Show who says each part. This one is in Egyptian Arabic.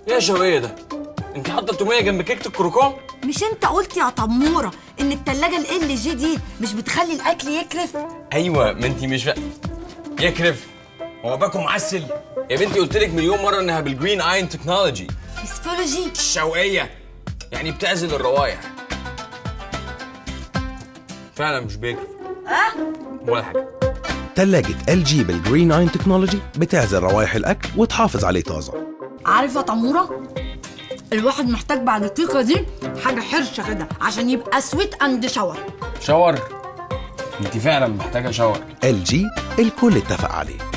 Speaker 1: ايه يا شويه ده انت حاطه توميه جنب كيكه الكروكون
Speaker 2: مش انت قلت يا تموره ان التلاجة ال ال جي دي مش بتخلي الاكل يكرف
Speaker 1: ايوه ما انت مش فا... يكرف هو باكو معسل يا بنتي قلت لك مليون مره انها بالجرين اين تكنولوجي
Speaker 2: فيسفولوجي
Speaker 1: الشوقيه يعني بتعزل الروايح فعلا مش بيكرف
Speaker 2: ها
Speaker 1: ولا حاجه
Speaker 3: تلاجة ال جي بالجرين اين تكنولوجي بتعزل روايح الأكل وتحافظ عليه طازة
Speaker 2: عارف يا تموره الواحد محتاج بعد الكيكه دي حاجه حرشه كده عشان يبقى سويت اند شاور
Speaker 1: شاور انت فعلا محتاجه شاور
Speaker 3: ال جي الكل اتفق عليه